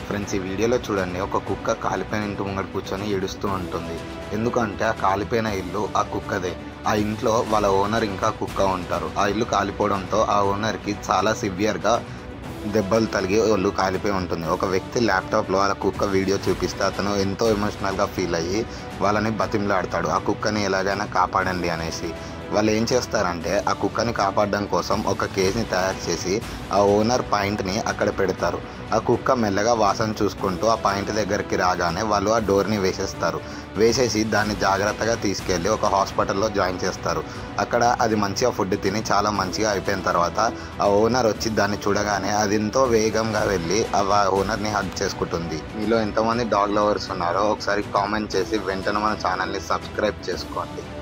friends ఈ వీడియోలో చూడండి ఒక కుక్క కాలిపోయిన ఇంటి ముంగట కూర్చొని ఏడుస్తూ ఉంటుంది ఎందుకంటే ఆ కాలిపోయిన ఇల్లు ఆ కుక్కదే ఆ ఇంట్లో వాళ్ళ ఓనర్ ఇంకా కుక్క ఉంటారు ఆ ఇల్లు కాలిపోవడంతో ఆ ఓనర్కి చాలా సివియర్గా దెబ్బలు తగిలి ఒళ్ళు కాలిపోయి ఉంటుంది ఒక వ్యక్తి ల్యాప్టాప్లో ఆ కుక్క వీడియో చూపిస్తే అతను ఎంతో ఎమోషనల్గా ఫీల్ అయ్యి వాళ్ళని బతిమలాడతాడు ఆ కుక్కని ఎలాగైనా కాపాడండి అనేసి వాళ్ళు ఏం చేస్తారంటే ఆ కుక్కని కాపాడడం కోసం ఒక కేజ్ని తయారు చేసి ఆ ఓనర్ పాయింట్ని అక్కడ పెడతారు ఆ కుక్క మెల్లగా వాసన చూసుకుంటూ ఆ పాయింట్ దగ్గరికి రాగానే వాళ్ళు ఆ డోర్ని వేసేస్తారు వేసేసి దాన్ని జాగ్రత్తగా తీసుకెళ్ళి ఒక హాస్పిటల్లో జాయిన్ చేస్తారు అక్కడ అది మంచిగా ఫుడ్ తిని చాలా మంచిగా అయిపోయిన తర్వాత ఆ ఓనర్ వచ్చి దాన్ని చూడగానే అది ఎంతో వేగంగా వెళ్ళి ఆ ఓనర్ని హగ్ చేసుకుంటుంది మీలో ఎంతమంది డాగ్ లవర్స్ ఉన్నారో ఒకసారి కామెంట్ చేసి వెంటనే మన ఛానల్ని సబ్స్క్రైబ్ చేసుకోండి